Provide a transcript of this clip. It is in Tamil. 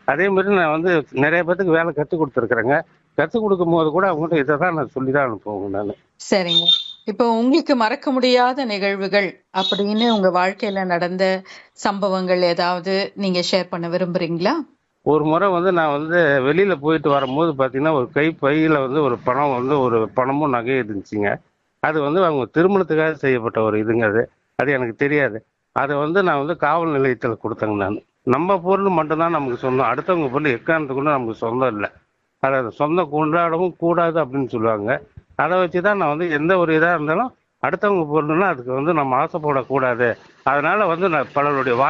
அதே மாதிரி நான் வந்து நிறைய பேத்துக்கு வேலை கற்றுக் கொடுத்துருக்குறேங்க கற்றுக் கொடுக்கும் போது கூட அவங்ககிட்ட இதை தான் நான் சொல்லி தான் அனுப்புவேங்க நான் சரிங்க இப்போ உங்களுக்கு மறக்க முடியாத நிகழ்வுகள் அப்படின்னு உங்க வாழ்க்கையில நடந்த சம்பவங்கள் ஏதாவது நீங்க ஷேர் பண்ண விரும்புறீங்களா ஒரு முறை வந்து நான் வந்து வெளியில் போயிட்டு வரும்போது பார்த்தீங்கன்னா ஒரு கை பையில் வந்து ஒரு பணம் வந்து ஒரு பணமும் நகையும் இருந்துச்சுங்க அது வந்து அவங்க திருமணத்துக்காக செய்யப்பட்ட ஒரு இதுங்க அது அது எனக்கு தெரியாது அதை வந்து நான் வந்து காவல் நிலையத்தில் கொடுத்தேங்க நான் நம்ம பொருள் மட்டும்தான் நமக்கு சொந்தம் அடுத்தவங்க பொருள் எக்காரணத்துக்கு நமக்கு சொந்தம் இல்லை அதை சொந்தம் கொண்டாடவும் கூடாது அப்படின்னு சொல்லுவாங்க அதை வச்சு தான் நான் வந்து எந்த ஒரு இதாக இருந்தாலும் அடுத்தவங்க பொருள்னா அதுக்கு வந்து நம்ம ஆசைப்படக்கூடாது அதனால வந்து நான் பலருடைய